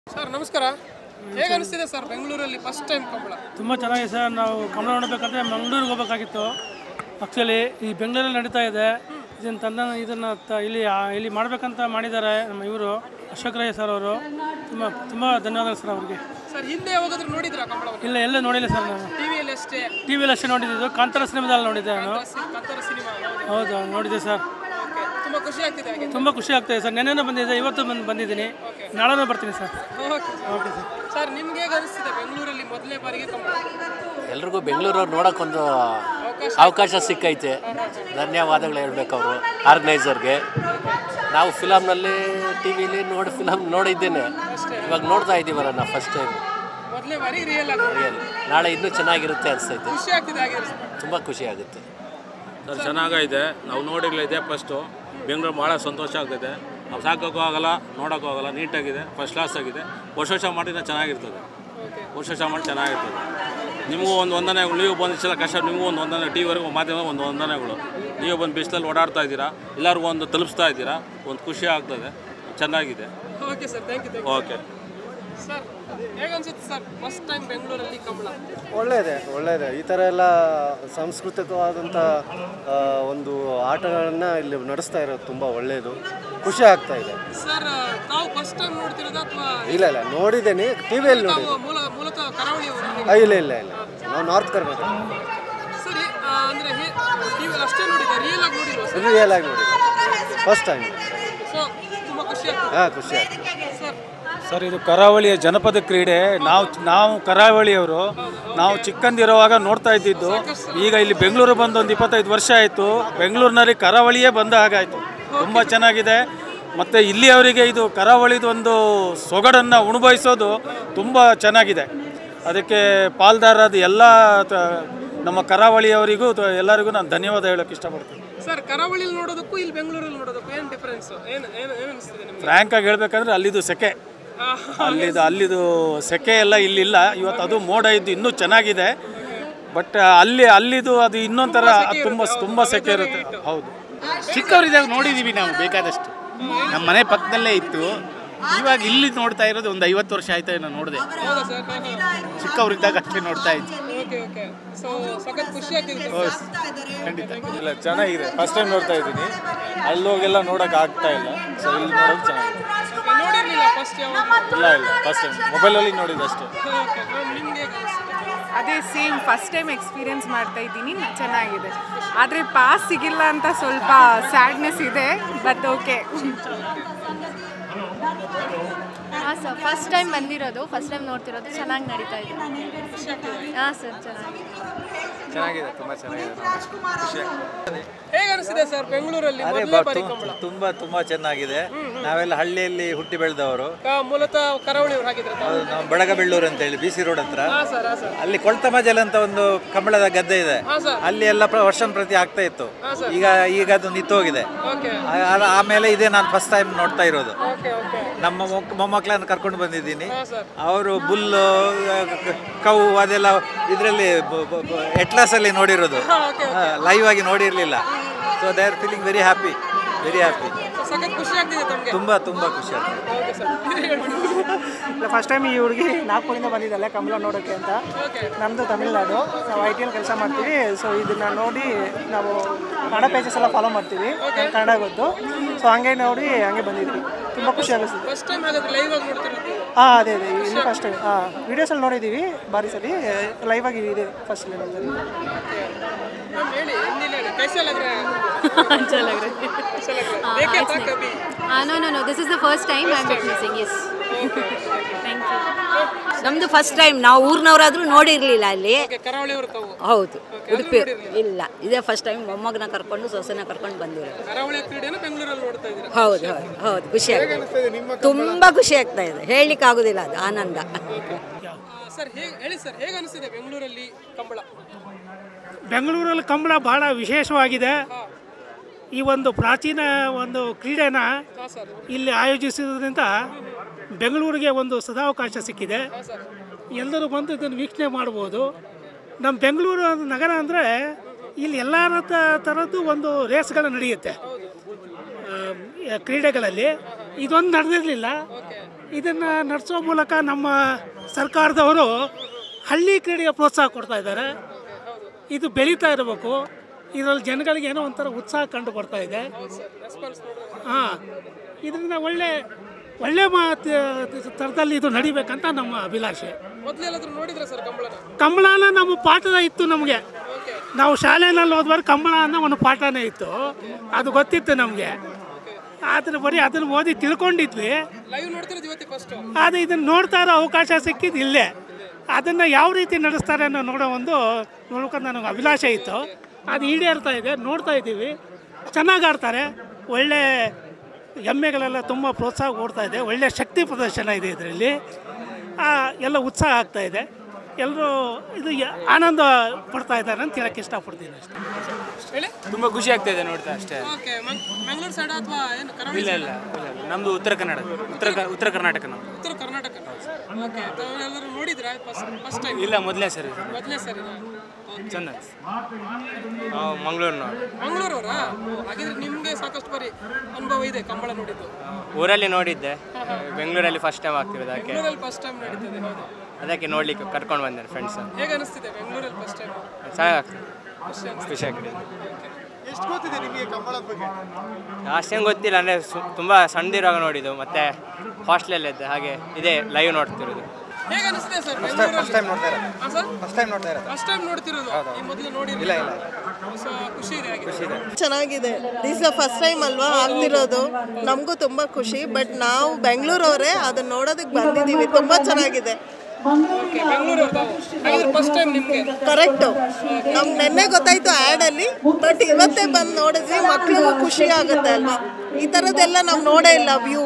Sir ನಮಸ್ಕಾರ ಹೇಗೆ ಅನಿಸ್ತಿದೆ ಸರ್ ಬೆಂಗಳೂರಲ್ಲಿ ಫಸ್ಟ್ ಟೈಮ್ ಕಂಬಳ ತುಂಬ ಚೆನ್ನಾಗಿದೆ ಸರ್ ನಾವು ಕಮಲ ನೋಡಬೇಕಂದ್ರೆ ಮಂಗಳೂರಿಗೆ ಹೋಗ್ಬೇಕಾಗಿತ್ತು ಆ್ಯಕ್ಚುಲಿ ಈ ಬೆಂಗಳೂರಲ್ಲಿ ನಡೀತಾ ಇದೆ ಇದನ್ನು ತಂದ ಇದನ್ನು ತ- ಇಲ್ಲಿ ಆ- ಇಲ್ಲಿ ಮಾಡಬೇಕಂತ ಮಾಡಿದ್ದಾರೆ ನಮ್ಮ ಇವರು ಅಶೋಕ್ ರೈ ಸರ್ ಅವರು ತುಂಬ ತುಂಬ ಧನ್ಯವಾದಗಳು ಸರ್ ಅವ್ರಿಗೆ ಸರ್ ಹಿಂದೆ ಯಾವಾಗಾದ್ರೂ ನೋಡಿದ್ರಾ ಕಂಬಳವನ್ನು ಇಲ್ಲ ಎಲ್ಲ ನೋಡಿಲ್ಲ ಸರ್ ನಾನು ಟಿವಿಯಲ್ಲಿ ಅಷ್ಟೇ ಟಿ ವಿಯಲ್ಲಿ ಅಷ್ಟೇ ನೋಡಿದ್ದು ಕಾಂತಾರ ಸಿನಿಮಾದಲ್ಲಿ ನೋಡಿದ್ದೆ ನಾನು ಕತ್ತರ ಸಿನಿಮಾ ಹೌದು ನೋಡಿದ್ದೆ ಸರ್ ಓಕೆ ತುಂಬ ಖುಷಿ ಆಗ್ತಿದೆ ಹಾಗೆ ತುಂಬ ಖುಷಿ ಆಗ್ತಾಯಿದೆ ಸರ್ ನೆನ್ನೆನೂ ಬಂದಿದ್ದೆ ಇವತ್ತು ಬಂದು ಬಂದಿದ್ದೀನಿ ನಾಳೆನೂ ಬರ್ತೀನಿ sir okay okay sir sir ನಿಮ್ಗೆ ಹೇಗೆ ಅನಿಸ್ತಿದೆ ಬೆಂಗಳೂರಲ್ಲಿ ಮೊದಲನೇ ಬಾರಿಗೆ ಕಂಬಳ ಎಲ್ರಿಗೂ ಬೆಂಗಳೂರವ್ರು ನೋಡೋಕ್ಕೊಂದು ಅವಕಾಶ ಸಿಕ್ಕೈತೆ ಧನ್ಯವಾದಗಳು ಹೇಳ್ಬೇಕು ಅವರು ಆರ್ಗನೈಸರ್ಗೆ ನಾವು ಫಿಲಮ್ನಲ್ಲಿ ಟಿ ವಿಲಿ ನೋಡಿ ಫಿಲಮ್ ನೋಡಿದ್ದೇನೆ ಇವಾಗ ನೋಡ್ತಾ ಇದ್ದೀವಲ್ಲ ನಾವು ಫಸ್ಟ್ ಟೈಮ್ ಮೊದಲನೇ ಬಾರಿ ರಿಯಲ್ ಆಗಿ ನೋಡಿ. ರಿಯಲ್ ನಾಳೆ ಇನ್ನೂ ಚೆನ್ನಾಗಿರುತ್ತೆ ಅನಿಸ್ತೈತೆ ಖುಷಿ ಆಗ್ತಿದೆ ಹಾಗೆ ತುಂಬ ಖುಷಿ ಆಗುತ್ತೆ ಸರ್ ಚೆನ್ನಾಗೈತೆ ನಾವು ನೋಡಿರ್ಲಿದೆ ಫಸ್ಟು ಬೆಂಗಳೂರು ಭಾಳ ಸಂತೋಷ ಆಗ್ತೈತೆ ನಾವು ಸಾಕೋಕ್ಕೂ ಆಗಲ್ಲ ನೋಡೋಕ್ಕೂ ಆಗಲ್ಲ ನೀಟಾಗಿದೆ ಫಸ್ಟ್ ಕ್ಲಾಸ್ ಆಗಿದೆ ವರ್ಷ ವರ್ಷ ಮಾಡಿದ್ರೆ ಚೆನ್ನಾಗಿರ್ತದೆ ವರ್ಷ ವರ್ಷ ಮಾಡಿ ಚೆನ್ನಾಗಿರ್ತದೆ ನಿಮಗೂ ಒಂದು ವಂದನೆಗಳು ನೀವು ಬಂದು ಇಷ್ಟೆಲ್ಲ ಕಷ್ಟ ನಿಮಗೂ ಒಂದು ವಂದನೆ ಟಿ ವಿವರೆಗೂ ಮಾಧ್ಯಮ ಒಂದು ವಂದನೆಗಳು ನೀವು ಬಂದು ಬಿಸಿಲಲ್ಲಿ ಓಡಾಡ್ತಾ ಇದ್ದೀರಾ ಎಲ್ಲರಿಗೂ ಒಂದು ತಲುಪಿಸ್ತಾ ಇದ್ದೀರಾ ಒಂದು ಖುಷಿ ಆಗ್ತದೆ ಚೆನ್ನಾಗಿದೆ okay sir thank you thank okay you sir ಹೇಗೆ ಅನ್ಸುತ್ತೆ ಸರ್ ಫಸ್ಟ್ ಟೈಮ್ ಬೆಂಗಳೂರಲ್ಲಿ ಕಂಬಳ ಒಳ್ಳೆಯದೇ ಒಳ್ಳೆಯದೇ ಈ ಥರ ಎಲ್ಲ ಸಾಂಸ್ಕೃತಿಕವಾದಂಥ ಆ, ಒಂದು ಆಟಗಳನ್ನು ಇಲ್ಲಿ ನಡೆಸ್ತಾ ಇರೋದು ತುಂಬ ಒಳ್ಳೆಯದು ಖುಷಿ ಆಗ್ತಾ ಇದೆ ಸರ್ ತಾವು ಫಸ್ಟ್ ಟೈಮ್ ನೋಡ್ತಿರೋದು ಅಥವಾ ಇಲ್ಲ ಇಲ್ಲ ನೋಡಿದ್ದೇನೆ ಟಿ ವಿಯಲ್ಲಿ ನೋಡಿ ತಾವು ಮೂಲ ಮೂಲತಃ ಕರಾವಳಿಯವರು ಆ, ಇಲ್ಲ ಇಲ್ಲ ಇಲ್ಲ ನಾವು ನಾರ್ತ್ ಕರ್ನಾಟಕ ಸರಿ ಆ, ಅಂದ್ರೆ ಟಿವಿಯಲ್ಲಿ ಅಷ್ಟೇ ನೋಡಿದ್ದೆ ರಿಯಲ್ ಆಗಿ ನೋಡಿಲ್ವಾ ಸರ್ ರಿಯಲ್ ಆಗಿ ನೋಡಿ ಫಸ್ಟ್ ಟೈಮ್ ಸೊ ತುಂಬಾ ಖುಷಿ ಆಗ್ತದೆ ಹಾಂ ಖುಷಿ ಆಗ್ತದೆ ಸರ್ ಸರ್ ಇದು ಕರಾವಳಿಯ ಜನಪದ ಕ್ರೀಡೆ ನಾವು ನಾವು ಕರಾವಳಿಯವರು ನಾವು ಚಿಕ್ಕಂದಿರುವಾಗ ನೋಡ್ತಾ ಇದ್ದಿದ್ದು ಈಗ ಇಲ್ಲಿ ಬೆಂಗಳೂರು ಬಂದು ಒಂದು ಇಪ್ಪತ್ತೈದು ವರ್ಷ ಆಯಿತು ಬೆಂಗಳೂರಿನಲ್ಲಿ ಕರಾವಳಿಯೇ ಬಂದ ಹಾಗಾಯಿತು ತುಂಬ ಚೆನ್ನಾಗಿದೆ ಮತ್ತು ಇಲ್ಲಿಯವರಿಗೆ ಇದು ಕರಾವಳಿದು ಒಂದು ಸೊಗಡನ್ನು ಉಣಬಯಿಸೋದು ತುಂಬ ಚೆನ್ನಾಗಿದೆ ಅದಕ್ಕೆ ಪಾಲ್ದಾರದು ಎಲ್ಲ ತ- ನಮ್ಮ ಕರಾವಳಿಯವರಿಗೂ ತ- ಎಲ್ಲರಿಗೂ ನಾನು ಧನ್ಯವಾದ ಹೇಳೋಕ್ಕೆ ಇಷ್ಟಪಡ್ತೀನಿ ಸರ್ ಕರಾವಳಿಯಲ್ಲಿ ನೋಡೋದಕ್ಕೂ ಇಲ್ಲಿ ಬೆಂಗಳೂರಲ್ಲಿ ನೋಡೋದಕ್ಕೂ ಏನು ಡಿಫರೆನ್ಸ್ ಏನು ಏನು ಏನು ಅನಿಸ್ತದೆ ನಿಮಗೆ ಫ್ರ್ಯಾಂಕಾಗಿ ಹೇಳ್ಬೇಕಂದ್ರೆ ಅಲ್ಲಿದು ಸೆಕೆ ಅಲ್ಲಿದು ಅಲ್ಲಿದು ಸೆಕೆ ಎಲ್ಲ ಇಲ್ಲಿಲ್ಲ ಇವತ್ತು ಅದು ಮೋಡ ಇದ್ದು ಇನ್ನೂ ಚೆನ್ನಾಗಿದೆ ಬಟ್ ಅಲ್ಲಿ ಅಲ್ಲಿದು ಅದು ಇನ್ನೊಂಥರ ತುಂಬ ತುಂಬ ಸೆಕೆ ಇರುತ್ತೆ ಹೌದು ಚಿಕ್ಕವರಿದ್ದಾಗ ನೋಡಿದ್ದೀವಿ ನಾವು ಬೇಕಾದಷ್ಟು ನಮ್ಮ ಮನೆ ಪಕ್ಕದಲ್ಲೇ ಇತ್ತು ಇವಾಗ ಇಲ್ಲಿ ನೋಡ್ತಾ ಇರೋದು ಒಂದು ಐವತ್ತು ವರ್ಷ ಆಯ್ತು ನಾನು ನೋಡಿದೆ ಹೌದಾ ಸರ್ ಚಿಕ್ಕವರಿದ್ದಾಗ ಅಷ್ಟೇ ನೋಡ್ತಾ ಇದ್ವಿ ಓಕೆ ಓಕೆ ಸೊ ಸಖತ್ ಖುಷಿ ಆಗ್ತಿದೆ ಖಂಡಿತ ಇಲ್ಲ ಚೆನ್ನಾಗಿದೆ ಫಸ್ಟ್ ಟೈಮ್ ನೋಡ್ತಾ ಇದ್ದೀನಿ ಅಲ್ಲೋಗೆಲ್ಲ ನೋಡೋಕೆ ಆಗ್ತಾ ಇಲ್ಲ ಸೊ ಇಲ್ಲಿ ನೋಡೋದು ಚೆನ್ನಾಗಿದೆ ನೋಡಿರ್ಲಿಲ್ಲ ಫಸ್ಟ್ ಯಾವಾಗ ಇಲ್ಲ ಇಲ್ಲ ಫಸ್ಟ್ ಟೈಮ್ ಮೊಬೈಲಲ್ಲಿ ನೋಡಿದ್ದು ಅಷ್ಟೇ ಓಕೆ ನಿಮ್ಗೆ ಹೇಗೆ ಅನಿಸ್ತದೆ ಅದೇ ಸೇಮ್ ಫಸ್ಟ್ ಟೈಮ್ ಎಕ್ಸ್ಪೀರಿಯನ್ಸ್ ಮಾಡ್ತಾ ಇದ್ದೀನಿ ಚೆನ್ನಾಗಿದೆ ಆದರೆ ಪಾಸ್ ಸಿಗಿಲ್ಲ ಅಂತ ಸ್ವಲ್ಪ ಸ್ಯಾಡ್ನೆಸ್ ಇದೆ ಬಟ್ ಓಕೆ ಹಾಂ ಸರ್ ಫಸ್ಟ್ ಟೈಮ್ ಬಂದಿರೋದು ಫಸ್ಟ್ ಟೈಮ್ ನೋಡ್ತಿರೋದು ಚೆನ್ನಾಗಿ ನಡೀತಾ ಇದೆ ಹಾಂ ಸರ್ ಚೆನ್ನಾಗಿದೆ ಚೆನ್ನಾಗಿದೆ ತುಂಬ ಚೆನ್ನಾಗಿದೆ ಹೇಗೆ ಅನಿಸಿದೆ ಸರ್ ಬೆಂಗಳೂರಲ್ಲಿ ಮೊದಲನೇ ಬಾರಿ ಕಂಬಳ ತುಂಬ ತುಂಬ ಚೆನ್ನಾಗಿದೆ ನಾವೆಲ್ಲ ಹಳ್ಳಿಯಲ್ಲಿ ಹುಟ್ಟಿ ಬೆಳೆದವರು ಆ, ಮೂಲತಃ ಕರಾವಳಿಯವರು ಹಾಗಿದ್ರೆ ತಾವು ನಾವು ಬಡಗಬೆಳ್ಳೂರು ಅಂತ ಹೇಳಿ ಬಿ ಸಿ ರೋಡ್ ಹತ್ರ ಹಾಂ ಸರ್ ಹಾಂ ಸರ್ ಅಲ್ಲಿ ಕೊಳ್ತಮಜಲ್ ಅಂತ ಒಂದು ಕಂಬಳದ ಗದ್ದೆ ಇದೆ ಹಾಂ ಸರ್ ಅಲ್ಲಿ ಎಲ್ಲ ಪ್ರ- ವರ್ಷ ಪ್ರತಿ ಆಗ್ತಾ ಇತ್ತು ಹಾಂ ಸರ್ ಈಗ ಈಗ ಅದು ನಿಂತೋಗಿದೆ ಓಕೆ ಆ- ಆ- ಆಮೇಲೆ ಇದೇ ನಾನು ಫಸ್ಟ್ ಟೈಮ್ ನೋಡ್ತಾ ಇರೋದು ಓಕೆ ಓಕೆ ನಮ್ಮ ಮೊಕ್- ಮೊಮ್ಮಕ್ಕಳನ್ನು ಕರ್ಕೊಂಡು ಬಂದಿದ್ದೀನಿ ಹಾಂ ಸರ್ ಅವರು ಬುಲ್ಲು ಕವು ಅದೆಲ್ಲ ಇದರಲ್ಲಿ ಎಟ್ಲಾಸ್ ಅಲ್ಲಿ ನೋಡಿರೋದು ಓಕೆ ಲೈವ್ ಆಗಿ ನೋಡಿರಲಿಲ್ಲ so they are feeling very happy very happy ಸಖತ್ ಖುಷಿ ಆಗ್ತಿದೆ ತಮಗೆ ತುಂಬ ತುಂಬ ಖುಷಿ ಆಗ್ತದೆ ಓಕೆ ಸರ್ ಫಸ್ಟ್ ಟೈಮ್ ಈ ಹುಡುಗಿ ನಾಗ್ಪುರಿಂದ ಬಂದಿದ್ದಲ್ಲ ಕಮಲ ನೋಡೋಕ್ಕೆ ಅಂತ ಓಕೆ ನಮ್ಮದು ತಮಿಳ್ನಾಡು ನಾವು ಐ ಟಿಯಲ್ಲಿ ಕೆಲಸ ಮಾಡ್ತೀವಿ ಸೊ ಇದನ್ನು ನೋಡಿ ನಾವು ಕನ್ನಡ ಪೇಜಸ್ ಎಲ್ಲ ಫಾಲೋ ಮಾಡ್ತೀವಿ ಕನ್ನಡ ಗೊತ್ತು ಸೊ ಹಂಗೆ ನೋಡಿ ಹಂಗೆ ಬಂದಿದ್ವಿ ತುಂಬ ಖುಷಿ ಅನಿಸ್ತು ಫಸ್ಟ್ ಟೈಮ್ ಹಾಗಾದ್ರೆ ಲೈವ್ ಆಗಿ ನೋಡ್ತಿರೋದು ಹಾಂ ಅದೇ ಅದೇ ಇಲ್ಲಿ ಫಸ್ಟ್ ಟೈಮ್ ಹಾಂ ವೀಡಿಯೋಸಲ್ಲಿ ನೋಡಿದ್ದೀವಿ ಬಾರಿ ಸಲ ಲೈವ್ ಆಗಿ ಇದೆ ಫಸ್ಟ್ ನೋಡಿದ್ವಿ ಮ್ಯಾಮ್ ಹೇಳಿ ಹಿಂದಿಲಿ ಹೇಳಿ ಕೈಸೆ ಲಗ್ ರहा है अच्छा लग रहा है कैसा लग रहा है देखे था कभी हाँ no no no this is the first time I am witnessing yes thank you ನಮ್ಮದು ಫಸ್ಟ್ ಟೈಮ್ ನಾವು ಊರಿನವರಾದ್ರೂ ನೋಡಿರಲಿಲ್ಲ ಅಲ್ಲಿ ಓಕೆ ಕರಾವಳಿಯವರು ತಾವು ಹೌದು ಉಡುಪಿ ಇಲ್ಲ ಇದೇ ಫಸ್ಟ್ ಟೈಮ್ ಮೊಮ್ಮಗನ ಕರ್ಕೊಂಡು ಸೊಸೆನ ಕರ್ಕೊಂಡು ಬಂದಿರೋದು ಕರಾವಳಿಯ ಕ್ರೀಡೆನ ಬೆಂಗಳೂರಲ್ಲಿ ನೋಡ್ತಾ ಇದ್ದೀರಾ ಹೌದು ಹೌದು ಹೌದು ಖುಷಿ ಆಗ್ತದೆ ತುಂಬ ಖುಷಿ ಆಗ್ತಾ ಇದೆ ಹೇಳಲಿಕ್ಕೆ ಆಗೋದಿಲ್ಲ ಅದು ಆನಂದ ಸರ್ ಹೇಗೆ ಹೇಳಿ ಸರ್ ಹೇಗೆ ಅನಿಸ್ತಿದೆ ಬೆಂಗಳೂರಲ್ಲಿ ಕಂಬಳ ಬೆಂಗಳೂರಲ್ಲಿ ಕಂಬಳ ಬಹಳ ವಿಶೇಷವಾಗಿದೆ ಈ ಒಂದು ಪ್ರಾಚೀನ ಒಂದು ಕ್ರೀಡೆನ ಹಾಂ ಸರ್ ಇಲ್ಲಿ ಆಯೋಜಿಸಿದ್ರಿಂದ ಬೆಂಗಳೂರಿಗೆ ಒಂದು ಸದಾವಕಾಶ ಸಿಕ್ಕಿದೆ ಎಲ್ಲರೂ ಬಂದು ಇದನ್ನು ವೀಕ್ಷಣೆ ಮಾಡ್ಬೋದು ನಮ್ಮ ಬೆಂಗಳೂರು ಒಂದು ನಗರ ಅಂದರೆ ಇಲ್ಲಿ ಎಲ್ಲ ಥರದ್ದು ಒಂದು ರೇಸ್ಗಳು ನಡೆಯುತ್ತೆ ಆ, ಕ್ರೀಡೆಗಳಲ್ಲಿ ಇದೊಂದು ನಡೆದಿರಲಿಲ್ಲ ಇದನ್ನು ನಡೆಸೋ ಮೂಲಕ ನಮ್ಮ ಸರ್ಕಾರದವರು ಹಳ್ಳಿ ಕ್ರೀಡೆಗೆ ಪ್ರೋತ್ಸಾಹ ಕೊಡ್ತಾ ಇದ್ದಾರೆ ಇದು ಬೆಳೀತಾ ಇರಬೇಕು ಇದರಲ್ಲಿ ಜನಗಳಿಗೆ ಏನೋ ಒಂಥರ ಉತ್ಸಾಹ ಕಂಡು ಬರ್ತಾ ಇದೆ ಹಾಂ ಇದರಿಂದ ಒಳ್ಳೆ ಒಳ್ಳೆ ಮಾತು ಥರದಲ್ಲಿ ಇದು ನಡಿಬೇಕಂತ ನಮ್ಮ ಅಭಿಲಾಷೆ ಮೊದ್ಲೆಲ್ಲಾದ್ರೂ ನೋಡಿದ್ರ ಸರ್ ಕಂಬಳನ ಕಂಬಳನ ನಮ್ಮ ಪಾಠದ ಇತ್ತು ನಮಗೆ ನಾವು ಶಾಲೆಯಲ್ಲಿ ಹೋದ್ವಾರ ಕಂಬಳ ಅನ್ನೋ ಒಂದು ಪಾಠನೇ ಇತ್ತು ಅದು ಗೊತ್ತಿತ್ತು ನಮಗೆ ಆದರೆ ಬರೀ ಅದನ್ನು ಓದಿ ತಿಳ್ಕೊಂಡಿದ್ವಿ ಲೈವ್ ನೋಡ್ತಿರೋದು ಇವತ್ತೇ ಫಸ್ಟ್ ಆದರೆ ಇದನ್ನು ನೋಡ್ತಾ ಇರೋ ಅವಕಾಶ ಸಿಕ್ಕಿದ್ದು ಇಲ್ಲೇ ಅದನ್ನು ಯಾವ ರೀತಿ ನಡೆಸ್ತಾರೆ ಅನ್ನೋ ನೋಡೋ ಒಂದು ನೋಡ್ಕೊಂಡು ನನಗೆ ಅಭಿಲಾಷೆ ಇತ್ತು ಅದು ಈಡೇರ್ತಾ ಇದೆ ನೋಡ್ತಾ ಇದ್ದೀವಿ ಚೆನ್ನಾಗಿ ಆಡ್ತಾರೆ ಒಳ್ಳೆ ಎಮ್ಮೆಗಳೆಲ್ಲ ತುಂಬ ಪ್ರೋತ್ಸಾಹ ಕೊಡ್ತಾ ಇದೆ ಒಳ್ಳೆ ಶಕ್ತಿ ಪ್ರದರ್ಶನ ಇದೆ ಇದರಲ್ಲಿ ಎಲ್ಲ ಉತ್ಸಾಹ ಆಗ್ತಾ ಇದೆ ಎಲ್ಲರೂ ಇದು ಯ- ಆನಂದ ಪಡ್ತಾ ಇದ್ದಾರೆ ಅಂತ ಹೇಳಕ್ಕೆ ಇಷ್ಟಪಡ್ತೀನಿ ಅಷ್ಟೇ ಹೇಳಿ ತುಂಬ ಖುಷಿ ಆಗ್ತಾ ಇದೆ ನೋಡ್ತಾ ಅಷ್ಟೇ ಓಕೆ ಮಂಗಳೂರು ಸೈಡ್ ಅಥವಾ ಏನು ಕರಾವಳಿ ಇಲ್ಲ ಇಲ್ಲ ಇಲ್ಲ ಇಲ್ಲ. ನಮ್ದು ಉತ್ತರ ಕನ್ನಡ ಉತ್ತರ ಕ- ಉತ್ತರ ಕರ್ನಾಟಕ ನಾವು ಉತ್ತರ ಕರ್ನಾಟಕ ಓಕೆ ತಾವೆಲ್ಲರೂ ನೋಡಿದ್ರಾ ಫಸ್ಟ್ ಫಸ್ಟ್ ಟೈಮ್ ಇಲ್ಲ ಮೊದಲೇ ಸರಿ ಮೊದಲೇ ಸರಿ ಚಂದ ನಾವು ಮಂಗಳೂರಿನ ಮಂಗಳೂರವರಾ ಹಾಗಿದ್ರೆ ನಿಮಗೆ ಸಾಕಷ್ಟು ಬಾರಿ ಅನುಭವ ಇದೆ ಕಂಬಳ ನೋಡಿದ್ದು ಊರಲ್ಲಿ ನೋಡಿದ್ದೆ ಬೆಂಗಳೂರಲ್ಲಿ ಫಸ್ಟ್ ಟೈಮ್ ಆಗ್ತಿರೋದು ಅದಕ್ಕೆ ಬೆಂಗಳೂರಲ್ಲಿ ಫಸ್ಟ್ ಟೈಮ್ ನಡೀತದೆ ಹೌದು ಅದಕ್ಕೆ ನೋಡ್ಲಿಕ್ಕೆ ಕರ್ಕೊಂಡು ಬಂದೆ ಫ್ರೆಂಡ್ಸ್ ಹೇಗೆ ಅನಿಸ್ತಿದೆ ಬೆಂಗಳೂರಲ್ಲಿ ಫಸ್ಟ್ ಟೈಮ್ ಚೆನ್ನಾಗಿ ಖುಷಿ ಅನಿಸ್ತಿದೆ ಖುಷಿ ಆಗ್ತದೆ ಎಷ್ಟು ಗೊತ್ತಿದೆ ನಿಮಗೆ ಕಂಬಳದ ಬಗ್ಗೆ ಅಷ್ಟೇನು ಗೊತ್ತಿಲ್ಲ ಅಂದರೆ ತುಂಬ ಸಣ್ಣದಿರುವಾಗ ನೋಡಿದ್ದು ಮತ್ತೆ ಹಾಸ್ಟೆಲಲ್ಲಿದ್ದೆ ಹಾಗೆ ಇದೇ ಲೈವ್ ನೋಡ್ತಿರೋದು ಹೇಗೆ ಅನಿಸ್ತಿದೆ ಸರ್ ಫಸ್ಟ್ ಟೈಮ್ ನೋಡ್ತಾ ಇರೋದು ಹಾಂ ಸರ್ ಫಸ್ಟ್ ಟೈಮ್ ನೋಡ್ತಾ ಇರೋದು ಫಸ್ಟ್ ಟೈಮ್ ನೋಡ್ತಿರೋದು ಈ ಮೊದಲು ನೋಡಿ ಇಲ್ಲ, ಇಲ್ಲ. ಸೊ ಖುಷಿ ಇದೆ ಹಾಗೆ ಚೆನ್ನಾಗಿದೆ ದಿಸ್ ಫಸ್ಟ್ ಟೈಮ್ ಅಲ್ವಾ ಆಗ್ತಿರೋದು ನಮಗೂ ತುಂಬ ಖುಷಿ ಬಟ್ ನಾವು ಬೆಂಗಳೂರವರೇ ಅದನ್ನ ನೋಡೋದಕ್ಕೆ ಬಂದಿದ್ದೀವಿ ತುಂಬ ಚೆನ್ನಾಗಿದೆ ಫಸ್ಟ್ ಟೈಮ್ ನಿಮಗೆ ಕರೆಕ್ಟು ನಮ್ಗೆ ನಿನ್ನೆ ಗೊತ್ತಾಯ್ತು ಆ್ಯಡಲ್ಲಿ ಬಟ್ ಇವತ್ತೇ ಬಂದು ನೋಡಿದ್ವಿ ಮಕ್ಳಿಗೂ ಖುಷಿ ಆಗುತ್ತೆ ಅಲ್ವಾ ಈ ಥರದ್ದೆಲ್ಲ ನಾವು ನೋಡೇ ಇಲ್ಲ ವ್ಯೂ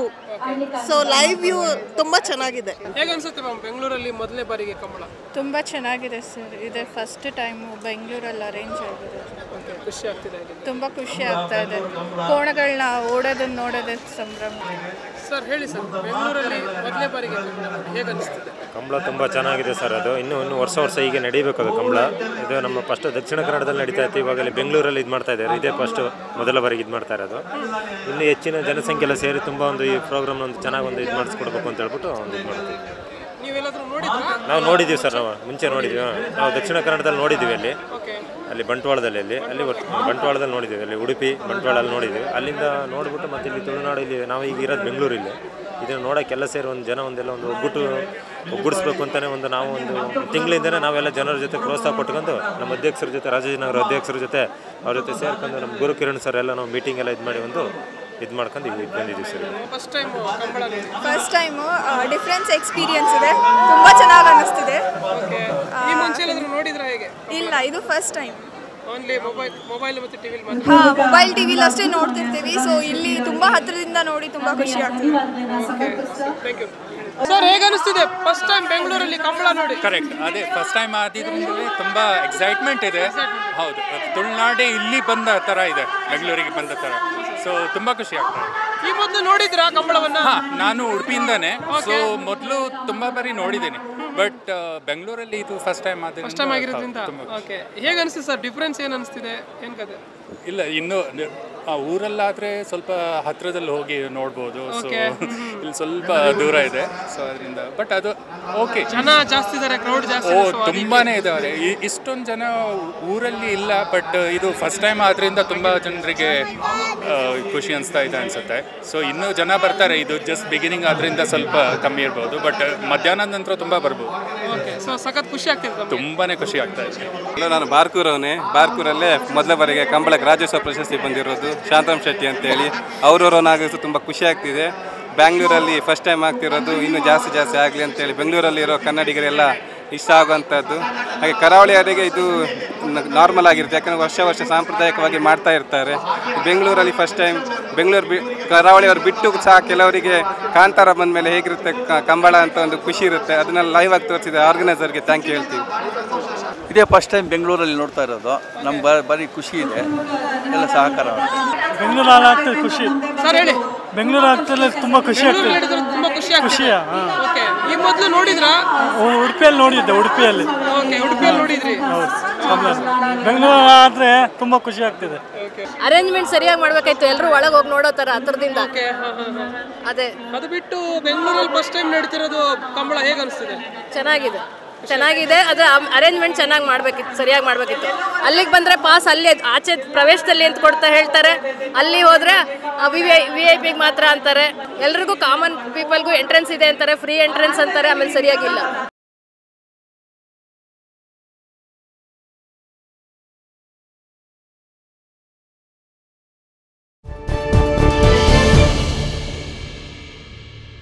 ಸೊ ಲೈವ್ ವ್ಯೂ ತುಂಬ ಚೆನ್ನಾಗಿದೆ ಹೇಗೆ ಅನ್ಸುತ್ತೆ ಮ್ಯಾಮ್ ಬೆಂಗಳೂರಲ್ಲಿ ಮೊದಲನೇ ಬಾರಿಗೆ ಕಂಬಳ ತುಂಬ ಚೆನ್ನಾಗಿದೆ ಸರ್ ಇದೆ ಫಸ್ಟ್ ಟೈಮು ಬೆಂಗಳೂರಲ್ಲಿ ಅರೇಂಜ್ ಆಗಿದೆ ಓಕೆ ಖುಷಿ ಆಗ್ತಿದೆ ಹಾಗೆ ತುಂಬ ಖುಷಿ ಆಗ್ತಾ ಇದೆ ಕೋಣಗಳನ್ನ ಓಡೋದನ್ನ ನೋಡೋದೇ ಸಂಭ್ರಮ ಸರ್ ಹೇಳಿ ಸರ್ ಬೆಂಗಳೂರಲ್ಲಿ ಮೊದಲನೇ ಬಾರಿಗೆ ಕಂಬಳ ನೋಡಿ. ಹೇಗೆ ಅನಿಸ್ತಿದೆ ಕಂಬಳ ತುಂಬ ಚೆನ್ನಾಗಿದೆ ಸರ್ ಅದು ಇನ್ನು ಇನ್ನು ವರ್ಷ ವರ್ಷ ಹೀಗೆ ನಡೀಬೇಕು ಅದು ಕಂಬಳ ಇದು ನಮ್ಮ ಫಸ್ಟ್ ದಕ್ಷಿಣ ಕನ್ನಡದಲ್ಲಿ ನಡೀತಾ ಇತ್ತು ಇವಾಗ ಅಲ್ಲಿ ಬೆಂಗಳೂರಲ್ಲಿ ಇದು ಮಾಡ್ತಾ ಇದ್ದಾರೆ ಇದೇ ಫಸ್ಟ್ ಮೊದಲ ಬಾರಿಗೆ ಇದು ಮಾಡ್ತಾ ಇರೋದು ಇನ್ನು ಹೆಚ್ಚಿನ ಜನಸಂಖ್ಯೆ ಎಲ್ಲ ಸೇರಿ ತುಂಬ ಒಂದು ಈ ಪ್ರೋಗ್ರಾಮ್ನ ಒಂದು ಚೆನ್ನಾಗಿ ಒಂದು ಇದು ಮಾಡಿಸ್ಕೊಡ್ಬೇಕು ಅಂತ ಹೇಳ್ಬಿಟ್ಟು ಒಂದು ಇದು ಮಾಡ್ತೀವಿ ನೀವೆಲ್ಲಾದ್ರೂ ನೋಡಿದ್ರಾ ನಾವು ನೋಡಿದ್ದೀವಿ ಸರ್ ನಾವು ಮುಂಚೆ ನೋಡಿದ್ದೀವಿ ಹಾಂ. ನಾವು ದಕ್ಷಿಣ ಕನ್ನಡದಲ್ಲಿ ನೋಡಿದ್ದೀವಿ ಅಲ್ಲಿ ಓಕೆ ಅಲ್ಲಿ ಬಂಟ್ವಾಳದಲ್ಲಿ ಅಲ್ಲಿ ಅಲ್ಲಿ ಒಟ್ಟು ಬಂಟ್ವಾಳದಲ್ಲಿ ನೋಡಿದ್ದೀವಿ ಅಲ್ಲಿ ಉಡುಪಿ ಬಂಟ್ವಾಳಲ್ಲಿ ನೋಡಿದ್ದೀವಿ ಅಲ್ಲಿಂದ ನೋಡ್ಬಿಟ್ಟು ಮತ್ತೆ ಇಲ್ಲಿ ತುಳುನಾಡು ಇಲ್ಲಿ ನಾವು ಈಗ ಇರೋದು ಬೆಂಗಳೂರಲ್ಲಿ ಇದನ್ನು ನೋಡೋಕ್ಕೆಲ್ಲ ಸೇರಿ ಒಂದು ಜನ ಒಂದೆಲ್ಲ ಒಂದು ಒಗ್ಗಟ್ಟು ಒಗ್ಗೂಡಿಸ್ಬೇಕು ಅಂತಲೇ ಒಂದು ನಾವು ಒಂದು ತಿಂಗಳಿಂದನೇ ನಾವೆಲ್ಲ ಜನರ ಜೊತೆ ಪ್ರೋತ್ಸಾಹ ಕೊಟ್ಕೊಂಡು ನಮ್ಮ ಅಧ್ಯಕ್ಷರ ಜೊತೆ ರಾಜಾಜಿನಗರ ಅಧ್ಯಕ್ಷರ ಜೊತೆ ಅವ್ರ ಜೊತೆ ಸೇರ್ಕೊಂಡು ನಮ್ಮ ಗುರು ಕಿರಣ್ ಸರ್ ಎಲ್ಲ ನಾವು ಮೀಟಿಂಗ್ ಎಲ್ಲ ಇದು ಮಾಡಿ ಒಂದು ಇದು ಮಾಡ್ಕೊಂಡು ಈಗ ಬಂದಿದ್ದೀವಿ ಸರ್ ಫಸ್ಟ್ ಟೈಮ್ ಕಂಬಳ ನೋಡಿ ಫಸ್ಟ್ ಟೈಮು ಡಿಫ್ರೆನ್ಸ್ ಎಕ್ಸ್ಪೀರಿಯನ್ಸ್ ಇದೆ ತುಂಬ ಚೆನ್ನಾಗಿ ಅನ್ನಿಸ್ತಿದೆ ಓಕೆ ಈ ಮುಂಚೆ ಎಲ್ಲಾದ್ರೂ ನೋಡಿದ್ರಾ ಹೇಗೆ ಇಲ್ಲ ಇದು first time only mobile mobile ಮತ್ತು ಟಿವಿಲಿ ಮಾತ್ರ ಹಾಂ ಮೊಬೈಲ್ ಟಿ ವಿಲಿ ಅಷ್ಟೇ ನೋಡ್ತಿರ್ತೀವಿ ಸೊ ಇಲ್ಲಿ ತುಂಬ ಹತ್ತಿರದಿಂದ ನೋಡಿ ತುಂಬ ಖುಷಿ ಆಗ್ತಿದೆ ಥ್ಯಾಂಕ್ ಯು ಸರ್ ಹೇಗೆ ಅನಿಸ್ತಿದೆ ಫಸ್ಟ್ ಟೈಮ್ ಬೆಂಗಳೂರಲ್ಲಿ ಕಂಬಳ ನೋಡಿ ಕರೆಕ್ಟ್ ಅದೇ ಫಸ್ಟ್ ಟೈಮ್ ಆದಿದ್ರಿಂದಲೇ ತುಂಬ ಎಕ್ಸೈಟ್ಮೆಂಟ್ ಇದೆ ಹೌದು ತುಳುನಾಡೆ ಇಲ್ಲಿ ಬಂದ ಥರ ಇದೆ ಬೆಂಗಳೂರಿಗೆ ಬಂದ ಥರ ಸೊ ತುಂಬ ಖುಷಿ ಆಗ್ತದೆ ಈ ಮೊದಲು ನೋಡಿದ್ರಾ ಕಂಬಳವನ್ನ ಹಾ ನಾನು ಉಡುಪಿಯಿಂದಾನೆ ಸೊ ಮೊದಲು ತುಂಬ ಬಾರಿ ನೋಡಿದ್ದೀನಿ ಬಟ್ ಬೆಂಗಳೂರಲ್ಲಿ ಇದು ಫಸ್ಟ್ ಟೈಮ್ ಫಸ್ಟ್ ಟೈಮ್ ಆಗಿರೋದ್ರಿಂದ ಓಕೆ ಹೇಗೆ ಅನಿಸ್ತಿದೆ ಸರ್ ಡಿಫ್ರೆನ್ಸ್ ಏನು ಅನಿಸ್ತಿದೆ ಏನು ಕತೆ ಇಲ್ಲ ಇನ್ನು ನ- ಆ ಊರಲ್ಲಾದ್ರೆ ಸ್ವಲ್ಪ ಹತ್ರದಲ್ಲಿ ಹೋಗಿ ನೋಡ್ಬೋದು ಸೊ Okay. ಇಲ್ಲಿ ಸ್ವಲ್ಪ ದೂರ ಇದೆ ಸೊ ಅದರಿಂದ ಬಟ್ ಅದು ಓಕೆ ಜನ ಜಾಸ್ತಿ ಇದ್ದಾರೆ ಕ್ರೌಡ್ ಜಾಸ್ತಿ ಓ ಇದೆ, so ಅದಕ್ಕೆ- ತುಂಬಾನೇ ಇದ್ದಾರೆ ಇ- ಇಷ್ಟೊಂದು ಜನ ಊರಲ್ಲಿ ಇಲ್ಲ ಬಟ್ ಇದು ಫಸ್ಟ್ ಟೈಮ್ ಆದ್ರಿಂದ ತುಂಬಾ ಜನರಿಗೆ ಆ, ಖುಷಿ ಅನಿಸ್ತಾ ಇದೆ ಅನ್ಸುತ್ತೆ ಸೊ ಇನ್ನೂ ಜನ ಬರ್ತಾರೆ ಇದು ಜಸ್ಟ್ ಬಿಗಿನಿಂಗ್ ಆದ್ರಿಂದ ಸ್ವಲ್ಪ ಕಮ್ಮಿ ಇರ್ಬೋದು ಬಟ್ ಮಧ್ಯಾಹ್ನದ ನಂತರ ತುಂಬಾ ಬರ್ಬೋದು ಓಕೆ ಸೊ ಸಖತ್ ಖುಷಿ ಆಗ್ತಿದೆ ನಮ್ಗೆ. ತುಂಬಾನೇ ಖುಷಿ ಆಗ್ತಾ ಇದೆ ಹಲೋ ನಾನು ಬಾರ್ಕೂರವನೇ ಬಾರ್ಕೂರಲ್ಲೇ ಮೊದಲ ಬಾರಿಗೆ ಕಂಬಳಕ್ಕೆ ರಾಜ್ಯೋತ್ಸವ ಪ್ರಶಸ್ತಿ ಬಂದಿರೋದು ಶಾಂತರಾಮ್ ಶೆಟ್ಟಿ ಅಂತೇಳಿ ಅವರವರನ್ನಾಗಿಸು ತುಂಬ ಖುಷಿ ಆಗ್ತಿದೆ ಬ್ಯಾಂಗ್ಳೂರಲ್ಲಿ ಫಸ್ಟ್ ಟೈಮ್ ಆಗ್ತಿರೋದು ಇನ್ನೂ ಜಾಸ್ತಿ ಜಾಸ್ತಿ ಆಗಲಿ ಅಂತೇಳಿ ಬೆಂಗಳೂರಲ್ಲಿರೋ ಕನ್ನಡಿಗರೆಲ್ಲ ಇಷ್ಟ ಆಗುವಂಥದ್ದು ಹಾಗೆ ಕರಾವಳಿಯವರಿಗೆ ಇದು ನಾರ್ಮಲ್ ಆಗಿರುತ್ತೆ ಯಾಕಂದರೆ ವರ್ಷ ವರ್ಷ ಸಾಂಪ್ರದಾಯಿಕವಾಗಿ ಮಾಡ್ತಾ ಇರ್ತಾರೆ ಬೆಂಗಳೂರಲ್ಲಿ ಫಸ್ಟ್ ಟೈಮ್ ಬೆಂಗಳೂರು ಬಿ ಕರಾವಳಿಯವರು ಬಿಟ್ಟು ಸಹ ಕೆಲವರಿಗೆ ಕಾಂತಾರ ಬಂದ ಮೇಲೆ ಹೇಗಿರುತ್ತೆ ಕ- ಕಂಬಳ ಅಂತ ಒಂದು ಖುಷಿ ಇರುತ್ತೆ ಅದನ್ನೆಲ್ಲ ಲೈವ್ ಆಗಿ ತೋರಿಸಿದೆ ಆರ್ಗನೈಸರ್ಗೆ ಥ್ಯಾಂಕ್ ಯು ಹೇಳ್ತೀವಿ ಇದೇ ಫಸ್ಟ್ ಟೈಮ್ ಬೆಂಗಳೂರಲ್ಲಿ ನೋಡ್ತಾ ಇರೋದು ನಮ್ಗೆ ಬರೀ ಖುಷಿ ಇದೆ ಎಲ್ಲ ಸಹಕಾರ ಬೆಂಗಳೂರಲ್ಲಿ ಆಗ್ತದೆ ಖುಷಿ ಸರ್ ಹೇಳಿ ಬೆಂಗಳೂರು ಆಗ್ತದೆ ತುಂಬ ಖುಷಿ ಬೆಂಗಳೂರಲ್ಲಿ ಆಗ್ತದೆ ನಡೆದ್ರೆ ತುಂಬಾ ಖುಷಿ ಆಗ್ತಿದೆ ಖುಷಿಯಾ? ಹಾ. ಓಕೆ ಈ ಮೊದಲು ನೋಡಿದ್ರಾ ಉಡುಪಿಯಲ್ಲಿ ನೋಡಿದ್ದೆ ಉಡುಪಿಯಲ್ಲಿ ಓಕೆ ಉಡುಪಿಯಲ್ಲಿ ನೋಡಿದ್ರಿ ಹೌದು ಕಮಲ ಬೆಂಗಳೂರು ಆದರೆ ತುಂಬ ಖುಷಿ ಆಗ್ತಿದೆ ಅರೇಂಜ್ಮೆಂಟ್ ಸರಿಯಾಗಿ ಮಾಡ್ಬೇಕಾಯ್ತು ಎಲ್ಲರೂ ಒಳಗೆ ಹೋಗಿ ನೋಡೋ ಥರ ಹತ್ರದಿಂದ ಅದೇ ಅದು ಬಿಟ್ಟು ಬೆಂಗಳೂರಲ್ಲಿ ಫಸ್ಟ್ ಟೈಮ್ ನಡೀತಿರೋದು ಕಂಬಳ ಹೇಗೆ ಅನಿಸ್ತಿದೆ ಚೆನ್ನಾಗಿದೆ ಚೆನ್ನಾಗಿದೆ ಅದೇ ಅರೇಂಜ್ಮೆಂಟ್ ಚೆನ್ನಾಗಿ ಮಾಡಬೇಕಿತ್ತು ಸರಿಯಾಗಿ ಮಾಡಬೇಕಿತ್ತು ಅಲ್ಲಿಗೆ ಬಂದರೆ ಪಾಸ್ ಅಲ್ಲಿ ಆಚೆ ಪ್ರವೇಶದಲ್ಲಿ ಅಂತ ಕೊಡ್ತಾ ಹೇಳ್ತಾರೆ ಅಲ್ಲಿ ಹೋದರೆ ವಿ ಐ ವಿ ಐ ಪಿಗೆ ಮಾತ್ರ ಅಂತಾರೆ ಎಲ್ರಿಗೂ ಕಾಮನ್ ಪೀಪಲ್ಗೂ ಎಂಟ್ರೆನ್ಸ್ ಇದೆ ಅಂತಾರೆ ಫ್ರೀ ಎಂಟ್ರೆನ್ಸ್ ಅಂತಾರೆ ಆಮೇಲೆ ಸರಿಯಾಗಿಲ್ಲ